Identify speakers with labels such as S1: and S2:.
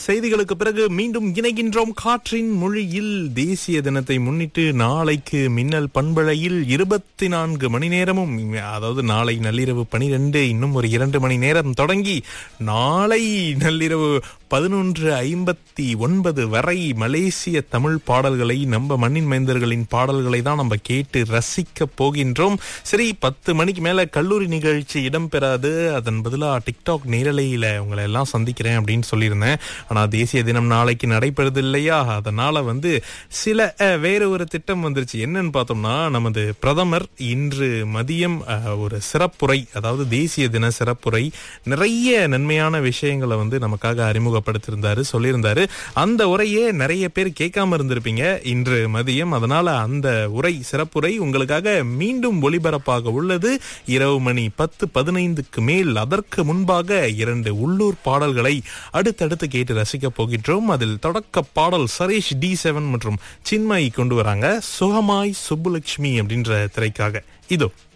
S1: செய்திகளுக்கு பிறகு மீண்டும் இணைகின்றோம் காற்றின் மொழியில் தேசிய தினத்தை முன்னிட்டு நாளைக்கு மின்னல் பண்பழையில் இருபத்தி நான்கு மணி நேரமும் அதாவது நாளை நள்ளிரவு பனிரெண்டு இன்னும் ஒரு இரண்டு மணி நேரம் தொடங்கி நாளை நள்ளிரவு பதினொன்று ஐம்பத்தி ஒன்பது வரை மலேசிய தமிழ் பாடல்களை நம்ம மண்ணின் மைந்தர்களின் பாடல்களை தான் நம்ம கேட்டு ரசிக்க போகின்றோம் சரி பத்து மணிக்கு மேல கல்லூரி நிகழ்ச்சி இடம்பெறாது அதன் பதிலா டிக்டாக் நேரலையில உங்களை எல்லாம் சந்திக்கிறேன் அப்படின்னு சொல்லியிருந்தேன் ஆனா தேசிய தினம் நாளைக்கு நடைபெறுது இல்லையா அதனால வந்து சில அஹ், வேற ஒரு திட்டம் வந்துருச்சு என்னன்னு பார்த்தோம்னா நமது பிரதமர் இன்று மதியம் அஹ், ஒரு சிறப்புரை அதாவது தேசிய தின சிறப்புரை நிறைய நன்மையான விஷயங்களை வந்து நமக்காக அறிமுகப்படுத்தியிருந்தாரு சொல்லியிருந்தாரு அந்த உரையே நிறைய பேர் கேட்காம இருந்திருப்பீங்க இன்று மதியம் அதனால அந்த உரை சிறப்புரை உங்களுக்காக மீண்டும் ஒளிபரப்பாக உள்ளது இரவு மணி பத்து பதினைந்துக்கு மேல் அதற்கு முன்பாக இரண்டு உள்ளூர் பாடல்களை அடுத்தடுத்து கேட்டு ரசிக்க போகின்றோம் அதில் தொடக்க பாடல் சரேஷ் டி செவன் மற்றும் சின்மயி கொண்டு வராங்க சுகமாய் சுப்புலட்சுமி அப்படின்ற திரைக்காக இதோ